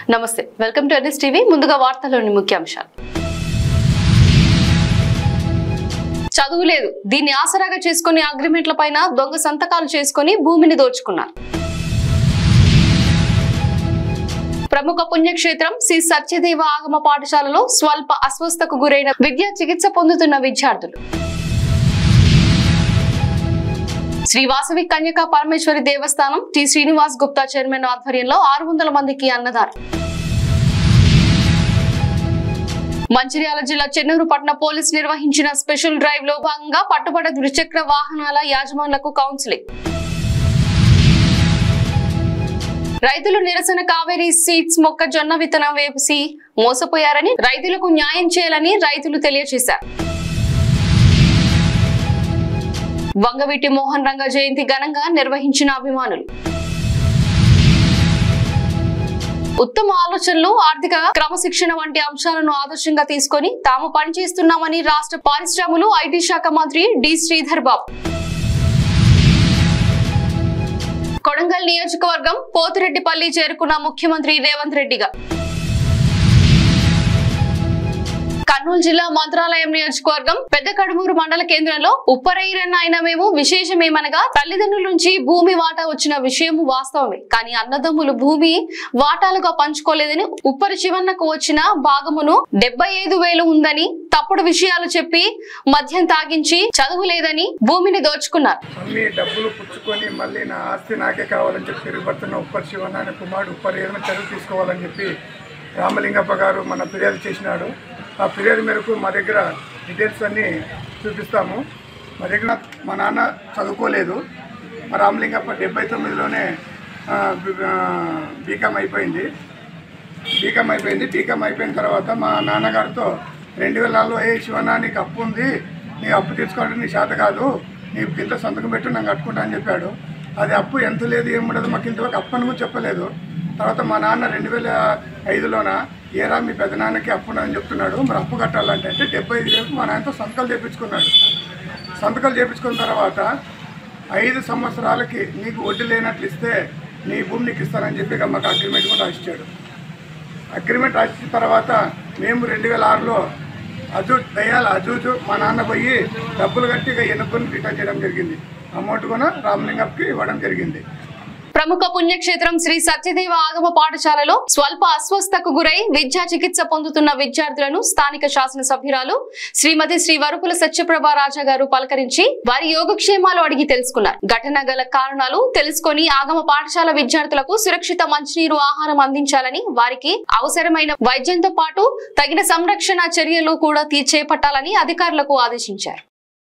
నమస్తే welcome to NS TV ముందుగా వార్తల్లోని ముఖ్యాంశాలు చదువు లేదు దీన్ని ఆసరాగా చేసుకుని అగ్రిమెంట్ల పైన దొంగ సంతకాలు చేసుకుని భూమిని దోచుకున్నారు ప్రముఖ పుణ్యక్షేత్రం శ్రీ సత్యదేవ ఆగమ పాఠశాలలో స్వల్ప అస్వస్థకు గురైన విద్యా చికిత్స పొందుతున్న విద్యార్థులు శ్రీ వాసవి కన్యకా పరమేశ్వరి దేవస్థానం టి శ్రీనివాస్ గుప్తా చైర్మన్ ఆధ్వర్యంలో ఆరు వందల మందికి అన్నదానం మంచిర్యాల జిల్లా చెన్నూరు పట్టణ పోలీస్ నిర్వహించిన స్పెషల్ డ్రైవ్ లో భాగంగా పట్టుబడ్డ ద్విచక్ర వాహనాల యాజమానులకు కౌన్సిలింగ్ రైతులు నిరసన కావేరీ సీడ్స్ మొక్కజొన్న విత్తనం వేసి మోసపోయారని రైతులకు న్యాయం చేయాలని రైతులు తెలియజేశారు వంగవీటి మోహన్ రంగ జయంతి ఘనంగా నిర్వహించిన అభిమానులు ఉత్తమ ఆలోచనలు ఆర్థిక క్రమశిక్షణ వంటి అంశాలను ఆదర్శంగా తీసుకొని తాము పనిచేస్తున్నామని రాష్ట్ర పారిశ్రమలు ఐటీ శాఖ మంత్రి డి శ్రీధర్ బాబు కొడంగల్ నియోజకవర్గం పోతిరెడ్డిపల్లి చేరుకున్న ముఖ్యమంత్రి రేవంత్ రెడ్డిగా కర్నూలు జిల్లా మంత్రాలయం నియోజకవర్గం పెద్ద కడుమూరు మండల కేంద్రంలో ఉప్పరైరన్న అయిన మేము విశేషమేమనగా తల్లిదండ్రుల నుంచి భూమి వాటా వచ్చిన విషయం వాస్తవమే కానీ అన్నదమ్ములు భూమి వాటాలుగా పంచుకోలేదని ఉప్పరి శివన్నకు వచ్చిన భాగమును డెబ్బై ఐదు వేలు ఉందని తప్పుడు విషయాలు చెప్పి మద్యం తాగించి చదువు లేదని భూమిని దోచుకున్నారు అన్ని డబ్బులు పుచ్చుకొని మళ్ళీ నా ఆస్తి నాకే కావాలని చెప్పి తిరుగుబడుతున్న ఉప్పర్ శివన్న అనే కుమారుడు ఉప్పర్ ఏదైనా చదువు తీసుకోవాలని చెప్పి రామలింగప్ప గారు మన ఫిర్యాదు చేసినాడు ఆ ఫిర్యాదు మేరకు మా దగ్గర డీటెయిల్స్ అన్నీ చూపిస్తాము మా దగ్గర మా నాన్న చదువుకోలేదు మా రామలింగప్ప డెబ్బై తొమ్మిదిలోనే బీకామ్ అయిపోయింది బీకామ్ అయిపోయింది బీకామ్ అయిపోయిన తర్వాత మా నాన్నగారితో రెండు వేల నాలుగులో ఏ శివన్న నీకు అప్పు ఉంది నీ అప్పు తీసుకోవడం నీ చేత కాదు నీకు ఇంత సంతకం పెట్టు నేను కట్టుకుంటా అని చెప్పాడు అది అప్పు ఎంత లేదు ఏముండదు మాకు ఇంతవరకు అప్పు అని కూడా చెప్పలేదు తర్వాత మా నాన్న రెండు వేల ఐదులోన ఏరా మీ పెద్దనాన్నకి అప్పు అని చెప్తున్నాడు మరి అప్పు కట్టాలంటే అంటే డెబ్బై ఐదు వేలకు మా నాన్నతో సంతకాలు చేయించుకున్నాడు సంతకాలు చేయించుకున్న తర్వాత ఐదు సంవత్సరాలకి నీకు వడ్డీ లేనట్లు ఇస్తే నీ భూమి నీకు ఇస్తానని చెప్పి ఇక మాకు అగ్రిమెంట్ కూడా రాసిచ్చాడు అగ్రిమెంట్ రాసిన తర్వాత మేము రెండు వేల ఆరులో అజు దయాల అజూజు మా నాన్న పోయి డబ్బులు కట్టి ఇక ఎన్నుకొని రిటర్న్ చేయడం జరిగింది అమౌంట్ కూడా రామలింగప్కి ఇవ్వడం జరిగింది ప్రముఖ పుణ్యక్షేత్రం శ్రీ సత్యదేవ ఆగమ పాఠశాలలో స్వల్ప అస్వస్థకు గురై విద్యా చికిత్స పొందుతున్న విద్యార్థులను స్థానిక శాసనసభ్యురాలు శ్రీమతి శ్రీ వరుపుల సత్యప్రభ రాజా గారు పలకరించి వారి యోగక్షేమాలు అడిగి తెలుసుకున్నారు ఘటన గల కారణాలు తెలుసుకొని ఆగమ పాఠశాల విద్యార్థులకు సురక్షిత మంచినీరు ఆహారం అందించాలని వారికి అవసరమైన వైద్యంతో పాటు తగిన సంరక్షణ చర్యలు కూడా తీ- చేపట్టాలని అధికారులకు ఆదేశించారు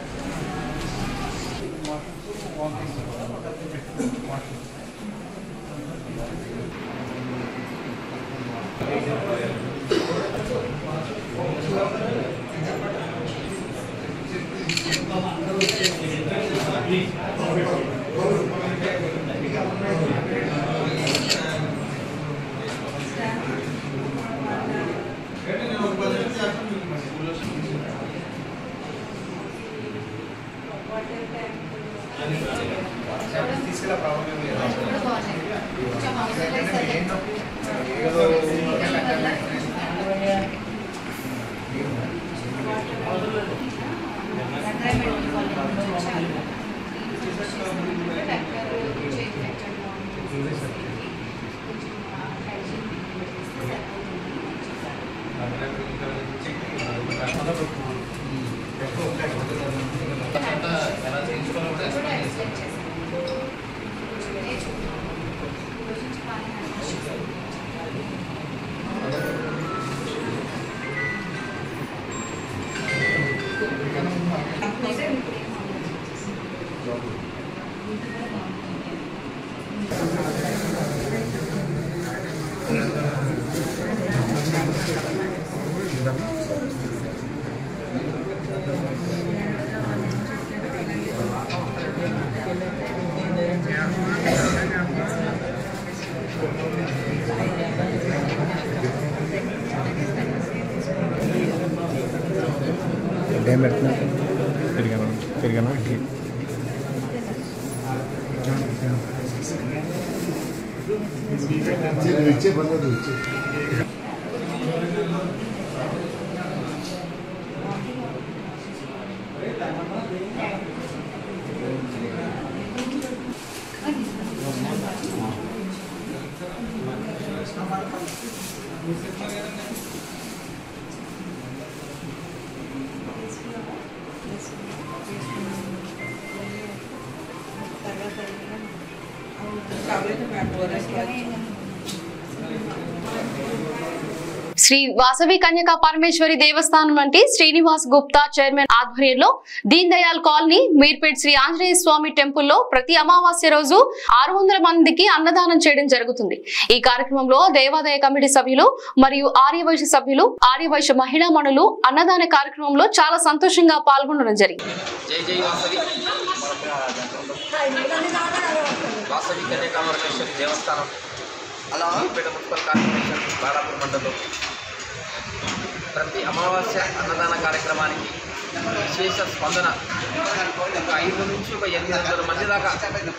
ఏం పెడుతున్నా తిరిగాను తిరిగాను శ్రీ వాసవి కన్యకా పరమేశ్వరి దేవస్థానం వంటి శ్రీనివాస్ గుప్తా చైర్మన్ ఆధ్వర్యంలో దీన్ దయాల్ కాలనీ మీర్పేట్ శ్రీ ఆంజనేయ స్వామి టెంపుల్లో ప్రతి అమావాస్య రోజు ఆరు వందల మందికి అన్నదానం చేయడం జరుగుతుంది ఈ కార్యక్రమంలో దేవాదాయ కమిటీ సభ్యులు మరియు ఆర్యవైశ్య సభ్యులు ఆర్యవైశ్య మహిళా మణులు అన్నదాన కార్యక్రమంలో చాలా సంతోషంగా పాల్గొనడం జరిగింది జై జై వాసవి వాసవి కన్యాకామరేశ్వరి దేవస్థానం అలా పేట మున్సిపల్ కార్పొరేషన్ బాలాపూర్ మండలం ప్రతి అమావాస్య అన్నదాన కార్యక్రమానికి విశేష స్పందన ఒక ఐదు నుంచి ఒక ఎనిమిది వందల మంది దాకా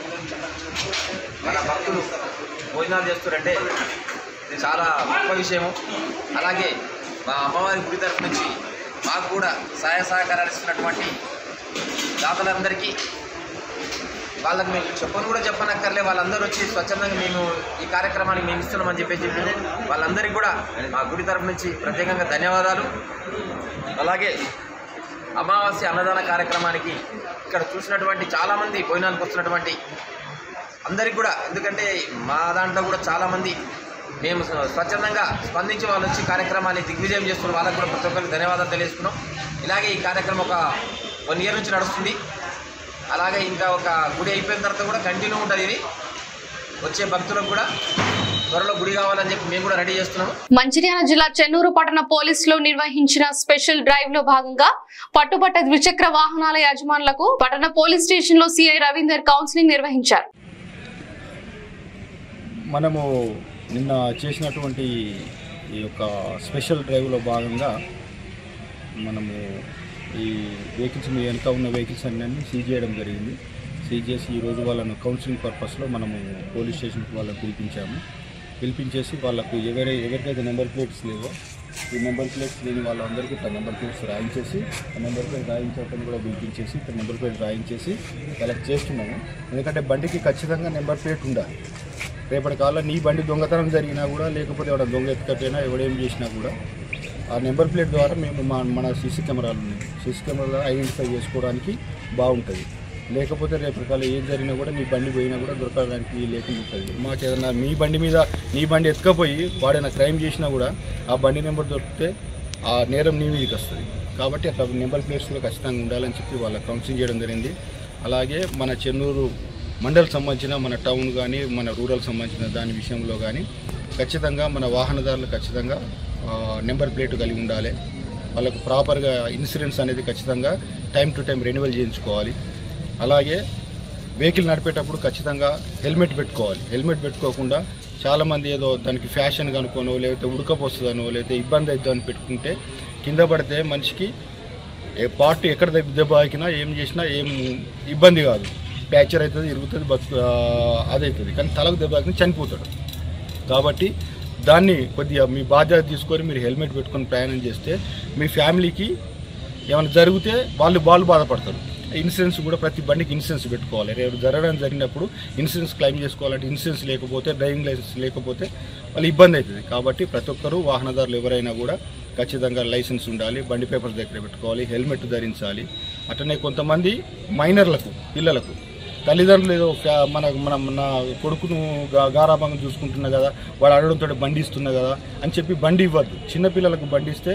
మన భక్తులు భోజనాలు చేస్తారంటే ఇది చాలా గొప్ప విషయము అలాగే మా అమ్మవారి గుడి తరఫు నుంచి మాకు కూడా సహాయ సహకారాలు ఇస్తున్నటువంటి దాతలందరికీ వాళ్ళకి మేము చెప్పను కూడా చెప్పనక్కర్లే వాళ్ళందరూ వచ్చి స్వచ్ఛందంగా మేము ఈ కార్యక్రమానికి మేము ఇస్తున్నామని చెప్పేసి చెప్పారు వాళ్ళందరికీ కూడా మా గుడి తరపు నుంచి ప్రత్యేకంగా ధన్యవాదాలు అలాగే అమావాస్య అన్నదాన కార్యక్రమానికి ఇక్కడ చూసినటువంటి చాలామంది భోజనానికి వస్తున్నటువంటి అందరికి కూడా ఎందుకంటే మా దాంట్లో కూడా చాలామంది మేము స్వచ్ఛందంగా స్పందించి వాళ్ళు వచ్చి కార్యక్రమాన్ని దిగ్విజయం చేస్తున్న వాళ్ళకు కూడా ప్రతి ఒక్కరికి ధన్యవాదాలు తెలియజేసుకున్నాం ఇలాగే ఈ కార్యక్రమం ఒక వన్ ఇయర్ నుంచి నడుస్తుంది అలాగే ఇంకా ఒక గుడి అయిపోయిన తర్వాత కూడా కంటిన్యూ ఉంటుంది ఇది వచ్చే భక్తులకు కూడా త్వరలో గుడి కావాలని చెప్పి మేము కూడా రెడీ చేస్తున్నాము మంచిర్యాల జిల్లా చెన్నూరు పట్టణ పోలీసులు నిర్వహించిన స్పెషల్ డ్రైవ్ లో భాగంగా పట్టుబట్ట ద్విచక్ర వాహనాల యజమానులకు పట్టణ పోలీస్ స్టేషన్ లో సిఐ రవీందర్ కౌన్సిలింగ్ నిర్వహించారు మనము నిన్న చేసినటువంటి ఈ యొక్క స్పెషల్ డ్రైవ్లో భాగంగా మనము ఈ వెహికల్స్ మీ వెనక ఉన్న వెహికల్స్ అన్నీ సీజ్ చేయడం జరిగింది సీజ్ చేసి ఈరోజు వాళ్ళను కౌన్సిలింగ్ పర్పస్లో మనము పోలీస్ స్టేషన్కి వాళ్ళని పిలిపించాము పిలిపించేసి వాళ్ళకు ఎవరై ఎవరికైతే నెంబర్ ప్లేట్స్ లేవో ఈ నెంబర్ ప్లేట్స్ లేని వాళ్ళందరికీ ఇట్లా నెంబర్ ప్లేట్స్ రాయించేసి ఆ నెంబర్ ప్లేట్ రాయించడం కూడా పిలిపించేసి ఇక్కడ నెంబర్ ప్లేట్ రాయించేసి కలెక్ట్ చేస్తున్నాము ఎందుకంటే బండికి ఖచ్చితంగా నెంబర్ ప్లేట్ ఉండాలి రేపటి కాలం నీ బండి దొంగతనం జరిగినా కూడా లేకపోతే ఎవడ దొంగ ఎత్తుకపోయినా ఎవడేం చేసినా కూడా ఆ నెంబర్ ప్లేట్ ద్వారా మేము మా మన సీసీ కెమెరాలు ఉన్నాయి సీసీ కెమెరా ఐడెంటిఫై చేసుకోవడానికి బాగుంటుంది లేకపోతే రేపటి కాలం ఏం జరిగినా కూడా నీ బండి పోయినా కూడా దొరకడానికి లేకుండా ఉంటుంది మాకు ఏదైనా మీ బండి మీద నీ బండి ఎత్తుకపోయి వాడైనా క్రైమ్ చేసినా కూడా ఆ బండి నెంబర్ దొరికితే ఆ నేరం నీ మీదకి వస్తుంది కాబట్టి అట్లా నెంబర్ ప్లేట్స్ కూడా ఖచ్చితంగా ఉండాలని చెప్పి వాళ్ళ కౌన్సిలింగ్ చేయడం జరిగింది అలాగే మన చెన్నూరు మండల్ సంబంధించిన మన టౌన్ కానీ మన రూరల్ సంబంధించిన దాని విషయంలో కానీ ఖచ్చితంగా మన వాహనదారులు ఖచ్చితంగా ఆ, నెంబర్ ప్లేట్ కలిగి ఉండాలి వాళ్ళకు ప్రాపర్గా ఇన్సూరెన్స్ అనేది ఖచ్చితంగా టైం టు టైం రెన్యువల్ చేయించుకోవాలి అలాగే వెహికల్ నడిపేటప్పుడు ఖచ్చితంగా హెల్మెట్ పెట్టుకోవాలి హెల్మెట్ పెట్టుకోకుండా చాలామంది ఏదో దానికి ఫ్యాషన్ కనుకోనో లేకపోతే ఉడకపోస్తుందనో లేకపోతే ఇబ్బంది అవుతుందని పెట్టుకుంటే కింద పడితే మనిషికి ఏ పార్ట్ ఎక్కడ దెబ్బ దెబ్బ తాకినా ఏం చేసినా ఏం ఇబ్బంది కాదు ప్యాచర్ అవుతుంది ఇరుగుతుంది బతు అదవుతుంది కానీ తలకు దెబ్బ తాకినా చనిపోతాడు కాబట్టి దాన్ని కొద్దిగా మీ బాధ్యత తీసుకొని మీరు హెల్మెట్ పెట్టుకొని ప్రయాణం చేస్తే మీ ఫ్యామిలీకి ఏమైనా జరిగితే వాళ్ళు వాళ్ళు బాధపడతారు ఇన్సూరెన్స్ కూడా ప్రతి బండికి ఇన్సూరెన్స్ పెట్టుకోవాలి రేపు జరగడం జరిగినప్పుడు ఇన్సూరెన్స్ క్లెయిమ్ చేసుకోవాలంటే ఇన్సూరెన్స్ లేకపోతే డ్రైవింగ్ లైసెన్స్ లేకపోతే వాళ్ళు ఇబ్బంది అవుతుంది కాబట్టి ప్రతి ఒక్కరూ వాహనదారులు ఎవరైనా కూడా ఖచ్చితంగా లైసెన్స్ ఉండాలి బండి పేపర్స్ దగ్గర పెట్టుకోవాలి హెల్మెట్ ధరించాలి అట్లనే కొంతమంది మైనర్లకు పిల్లలకు తల్లిదండ్రులు ఏదో ఫ్యా- మన మన మన కొడుకును గా- గారాభంగా చూసుకుంటున్నా కదా వాడు అడగడంతో బండి ఇస్తున్నా కదా అని చెప్పి బండి ఇవ్వద్దు చిన్నపిల్లలకు బండి ఇస్తే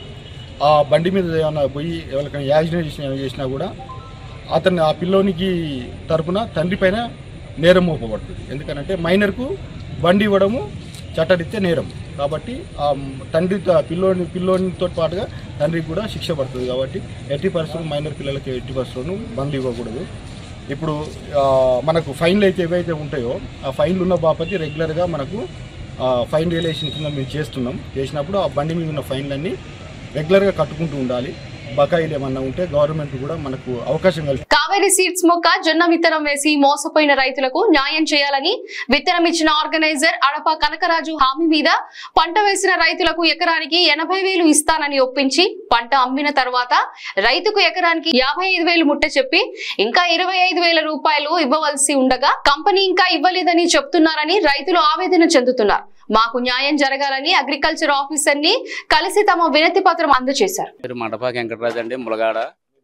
ఆ బండి మీద ఏమైనా పోయి ఎవరికైనా యాక్సిడెంట్ చేసిన ఏమైనా చేసినా కూడా అతన్ని ఆ పిల్లోనికి తరపున తండ్రి పైన నేరం మోపబడుతుంది ఎందుకనంటే మైనర్కు బండి ఇవ్వడము చట్టరీత్యా నేరం కాబట్టి ఆ తండ్రి త- పిల్లోని పిల్లోనితో పాటుగా తండ్రికి కూడా శిక్ష పడుతుంది కాబట్టి ఎట్టి పరిస్థితులు మైనర్ పిల్లలకి ఎట్టి పరిస్థితులను బండ్లు ఇవ్వకూడదు ఇప్పుడు ఆ, మనకు ఫైన్లు అయితే ఏవైతే ఉంటాయో ఆ ఫైన్లు ఉన్న బాపతి రెగ్యులర్గా మనకు ఆ, ఫైన్ రిలేషన్ కింద మేము చేస్తున్నాం చేసినప్పుడు ఆ బండి మీద ఉన్న ఫైన్లన్నీ రెగ్యులర్గా కట్టుకుంటూ ఉండాలి బకాయిలు ఏమన్నా ఉంటే గవర్నమెంట్ కూడా మనకు అవకాశం కల్పి కావలి కావేరీ సీడ్స్ మొక్క జొన్న విత్తనం వేసి మోసపోయిన రైతులకు న్యాయం చేయాలని విత్తనం ఇచ్చిన ఆర్గనైజర్ అడప కనకరాజు హామీ మీద పంట వేసిన రైతులకు ఎకరానికి ఎనభై వేలు ఇస్తానని ఒప్పించి పంట అమ్మిన తర్వాత రైతుకు ఎకరానికి యాభై ఐదు వేలు ముట్ట చెప్పి ఇంకా ఇరవై ఐదు వేల రూపాయలు ఇవ్వవలసి ఉండగా కంపెనీ ఇంకా ఇవ్వలేదని చెప్తున్నారని రైతులు ఆవేదన చెందుతున్నారు మాకు న్యాయం జరగాలని అగ్రికల్చర్ ఆఫీసర్ ని కలిసి తమ వినతి పత్రం అందజేశారు పేరు మండపాకి వెంకటరాజు అండి ములగాడ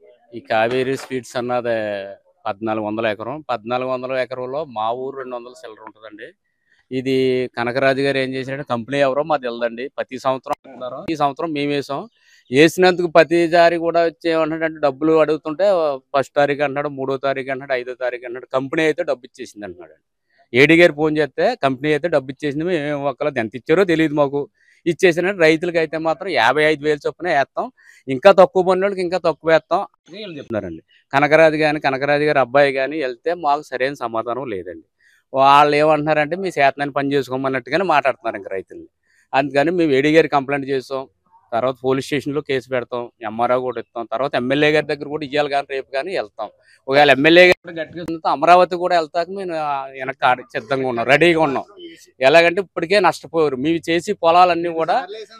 ఈ కావేరీ స్వీట్స్ అన్నది పద్నాలుగు వందల ఎకరం పద్నాలుగు వందల ఎకరంలో మా ఊరు రెండు వందల చిల్లర ఉంటుందండి ఇది కనకరాజు గారు ఏం చేశాడు కంపెనీ ఎవరో మాది తెలియదండి ప్రతి సంవత్సరం అన్నారు. ఈ సంవత్సరం మేము వేసాం వేసినందుకు ప్రతి జారి కూడా వచ్చి ఏమంటాడంటే డబ్బులు అడుగుతుంటే ఫస్ట్ తారీఖు అంటున్నాడు మూడో తారీఖు అంటున్నాడు ఐదో తారీఖు అంటున్నాడు కంపెనీ అయితే డబ్బు ఇచ్చేసింది అంటున్నాడు ఏడీ గారు ఫోన్ చేస్తే కంపెనీ అయితే డబ్బు ఇచ్చేసింది మేము ఒక్కలో ఎంత ఇచ్చారో తెలియదు మాకు ఇచ్చేసిన రైతులకి అయితే మాత్రం యాభై ఐదు వేలు చొప్పున వేస్తాం ఇంకా తక్కువ పనులకి ఇంకా తక్కువ వేస్తాం అని వీళ్ళు చెప్తున్నారండి కనకరాజు కానీ కనకరాజు గారి అబ్బాయి కానీ వెళ్తే మాకు సరైన సమాధానం లేదండి వాళ్ళు ఏమంటున్నారంటే మీ చేతనని పని చేసుకోమన్నట్టుగానే మాట్లాడుతున్నారు ఇంక రైతుల్ని అందుకని మేము ఏడీ గారి కంప్లైంట్ చేస్తాం తర్వాత పోలీస్ స్టేషన్లో కేసు పెడతాం ఎంఆర్ఓ కూడా ఇస్తాం తర్వాత ఎమ్మెల్యే గారి దగ్గర కూడా ఇవ్వాలి కానీ రేపు కానీ వెళ్తాం ఒకవేళ ఎమ్మెల్యే గారు గట్టిగా ఉంటే అమరావతి కూడా వెళ్తాక మేము వెనక ఆడ- సిద్ధంగా ఉన్నాం రెడీగా ఉన్నాం ఎలాగంటే ఇప్పటికే నష్టపోయారు మేము చేసి పొలాలన్నీ కూడా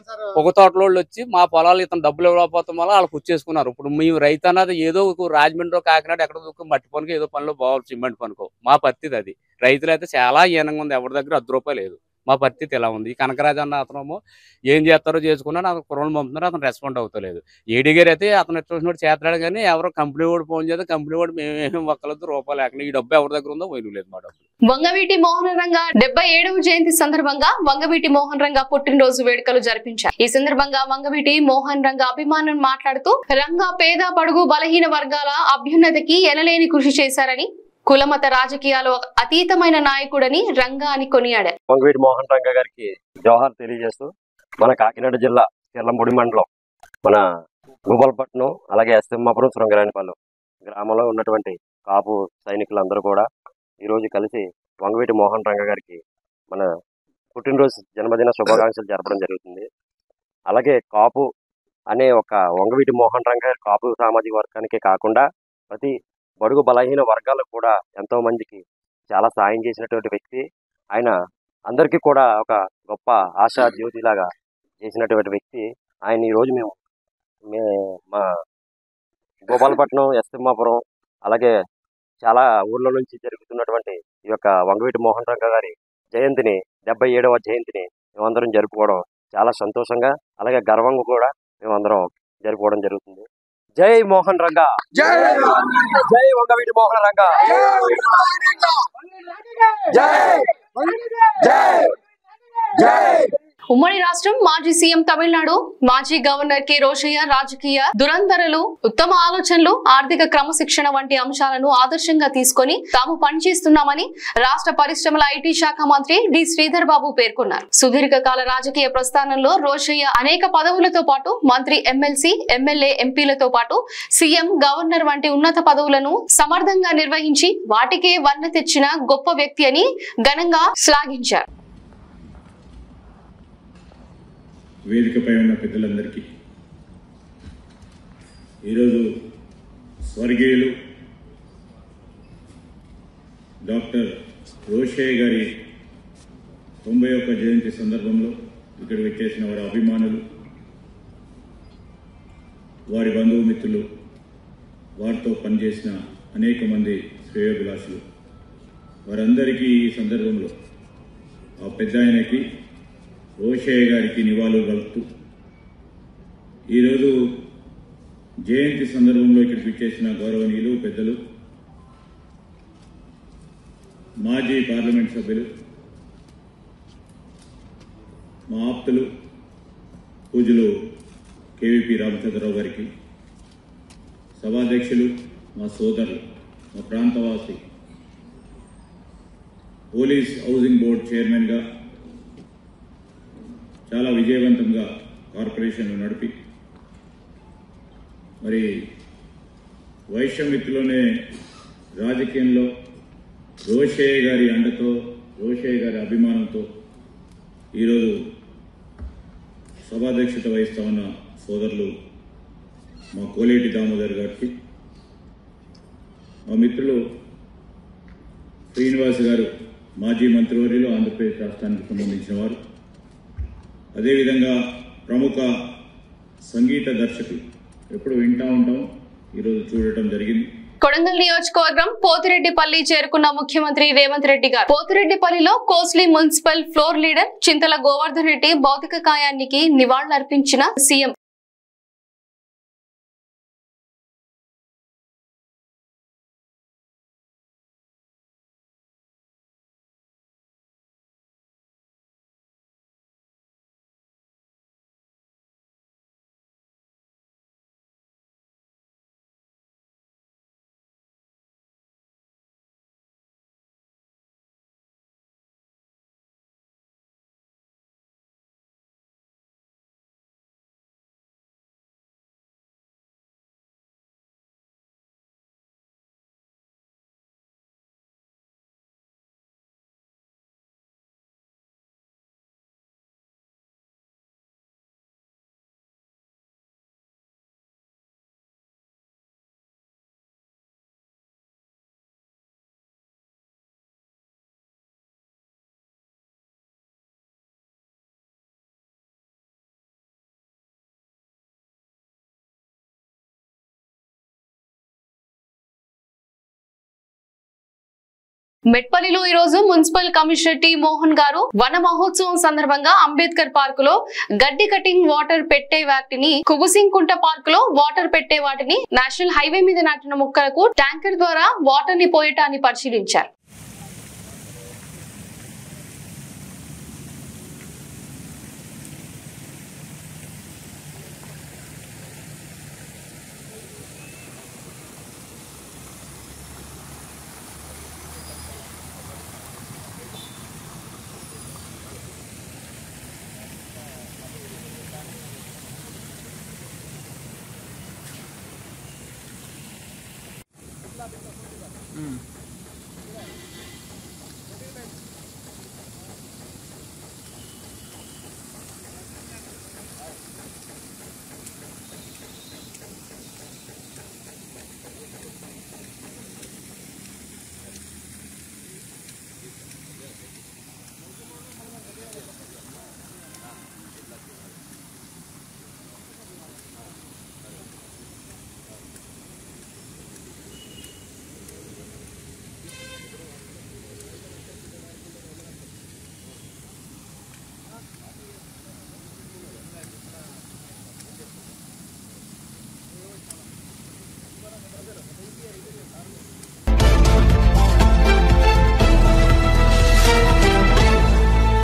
ఒక తోటలోళ్ళు వచ్చి మా పొలాలు ఇతను డబ్బులు ఇవ్వకపోతాం వల్ల వాళ్ళు పుచ్చేసుకున్నారు ఇప్పుడు మేము రైతు అన్నది ఏదో ఒక రాజమండ్రి కాకినాడ ఎక్కడ దొరికి మట్టి పనుకో ఏదో పనిలో బావాలి సిమెంట్ పనుకో మా పరిస్థితి అది రైతులు అయితే చాలా హీనంగా ఉంది ఎవరి దగ్గర అర్ధ రూపాయలు లేదు మా పరిస్థితి ఎలా ఉంది ఈ కనకరాజు అన్న అతనేమో ఏం చేస్తారో చేసుకున్నా నాకు కుర్రలు పంపుతున్నారు అతను రెస్పాండ్ అవుతలేదు ఏడీ గారు అయితే అతను చూసినట్టు చేస్తాడు కానీ ఎవరో కంపెనీ వాడు ఫోన్ చేస్తే కంపెనీ వాడు మేమేం ఒక్కలతో రూపాయలు లేకుండా ఈ డబ్బు ఎవరి దగ్గర ఉందో పోయిన లేదు మా డబ్బు వంగవీటి మోహన్ రంగ డెబ్బై ఏడవ జయంతి సందర్భంగా వంగవీటి మోహన్ రంగ పుట్టినరోజు వేడుకలు జరిపించారు ఈ సందర్భంగా వంగవీటి మోహన్ రంగ అభిమానులు మాట్లాడుతూ రంగ పేద పడుగు బలహీన వర్గాల అభ్యున్నతికి ఎనలేని కృషి చేశారని కులమత రాజకీయాలు ఒక అతీతమైన నాయకుడని రంగా అని కొనియాడారు పొంగవీటి మోహన్ రంగ గారికి జోహార్ తెలియజేస్తూ మన కాకినాడ జిల్లా చిర్లంపూడి మండలం మన గుబల్పట్నం అలాగే ఎస్ఎమ్మాపురం శృంగరానిపల్లి గ్రామంలో ఉన్నటువంటి కాపు సైనికులందరూ కూడా ఈరోజు కలిసి వంగవీటి మోహన్ రంగ గారికి మన పుట్టినరోజు జన్మదిన శుభాకాంక్షలు జరపడం జరుగుతుంది అలాగే కాపు అనే ఒక వంగవీటి మోహన్ రంగ గారు కాపు సామాజిక వర్గానికే కాకుండా ప్రతి బడుగు బలహీన వర్గాలకు కూడా ఎంతో మందికి చాలా సాయం చేసినటువంటి వ్యక్తి ఆయన అందరికీ కూడా ఒక గొప్ప ఆశా జ్యోతిలాగా చేసినటువంటి వ్యక్తి ఆయన ఈ రోజు మేము మే మా గోపాలపట్నం ఎస్తిమ్మాపురం అలాగే చాలా ఊర్ల నుంచి జరుగుతున్నటువంటి ఈ యొక్క వంగవీటి మోహన్ రంగ గారి జయంతిని డెబ్బై ఏడవ జయంతిని మేమందరం జరుపుకోవడం చాలా సంతోషంగా అలాగే గర్వంగా కూడా మేమందరం జరుపుకోవడం జరుగుతుంది జై మోహన్ రంగ జై జై వంగవీటి మోహన్ రంగ జై జై జై ఉమ్మడి రాష్ట్రం మాజీ సీఎం తమిళనాడు మాజీ గవర్నర్ కె రోషయ్య రాజకీయ దురంధరలు ఉత్తమ ఆలోచనలు ఆర్థిక క్రమశిక్షణ వంటి అంశాలను ఆదర్శంగా తీసుకొని తాము పనిచేస్తున్నామని రాష్ట్ర పరిశ్రమల ఐటీ శాఖ మంత్రి డి శ్రీధర్ బాబు పేర్కొన్నారు సుదీర్ఘకాల రాజకీయ ప్రస్థానంలో రోషయ్య అనేక పదవులతో పాటు మంత్రి ఎమ్మెల్సీ ఎమ్మెల్యే ఎంపీలతో పాటు సీఎం గవర్నర్ వంటి ఉన్నత పదవులను సమర్థంగా నిర్వహించి వాటికే వన్న తెచ్చిన గొప్ప వ్యక్తి అని ఘనంగా శ్లాఘించారు వేదికపై ఉన్న పెద్దలందరికీ ఈరోజు స్వర్గీయులు డాక్టర్ రోషయ్య గారి తొంభై ఒక్క జయంతి సందర్భంలో ఇక్కడ వచ్చేసిన వారి అభిమానులు వారి బంధుమిత్రులు వారితో పనిచేసిన అనేక మంది శ్రేయోభిలాషులు వారందరికీ ఈ సందర్భంలో ఆ పెద్ద ఆయనకి రోషయ్య గారికి నివాళులు కలుపుతూ ఈరోజు జయంతి సందర్భంలో ఇక్కడికి విచ్చేసిన గౌరవనీయులు పెద్దలు మాజీ పార్లమెంట్ సభ్యులు మా ఆప్తులు పూజలు కేవీపీ రామచంద్రరావు గారికి సభాధ్యక్షులు మా సోదరులు మా ప్రాంతవాసి పోలీస్ హౌసింగ్ బోర్డ్ చైర్మన్గా చాలా విజయవంతంగా కార్పొరేషన్ నడిపి మరి వైశ్యమిత్రులోనే రాజకీయంలో రోషయ్య గారి అండతో రోషయ్య గారి అభిమానంతో ఈరోజు సభాధ్యక్షత వహిస్తా ఉన్న సోదరులు మా కోలేటి దామోదర్ గారికి మా మిత్రులు శ్రీనివాస్ గారు మాజీ మంత్రివర్యులు ఆంధ్రప్రదేశ్ రాష్ట్రానికి సంబంధించిన వారు అదేవిధంగా ప్రముఖ సంగీత దర్శకులు ఎప్పుడు వింటా ఉంటాం ఈరోజు చూడటం జరిగింది కొడంగల్ నియోజకవర్గం పోతిరెడ్డిపల్లి చేరుకున్న ముఖ్యమంత్రి రేవంత్ రెడ్డి గారు పోతిరెడ్డిపల్లిలో Kosli municipal floor leader Chintala Govardhan Reddy భౌతిక కాయానికి నివాళులర్పించిన సీఎం మెట్పల్లిలో ఈ రోజు మున్సిపల్ కమిషనర్ టి మోహన్ గారు వన మహోత్సవం సందర్భంగా అంబేద్కర్ పార్క్ లో గడ్డి కటింగ్ వాటర్ పెట్టే వాటిని కుబుసింకుంట పార్క్ లో వాటర్ పెట్టే వాటిని నేషనల్ హైవే మీద నాటిన మొక్కలకు ట్యాంకర్ ద్వారా వాటర్ ని పోయటాన్ని పరిశీలించారు ఉమ్.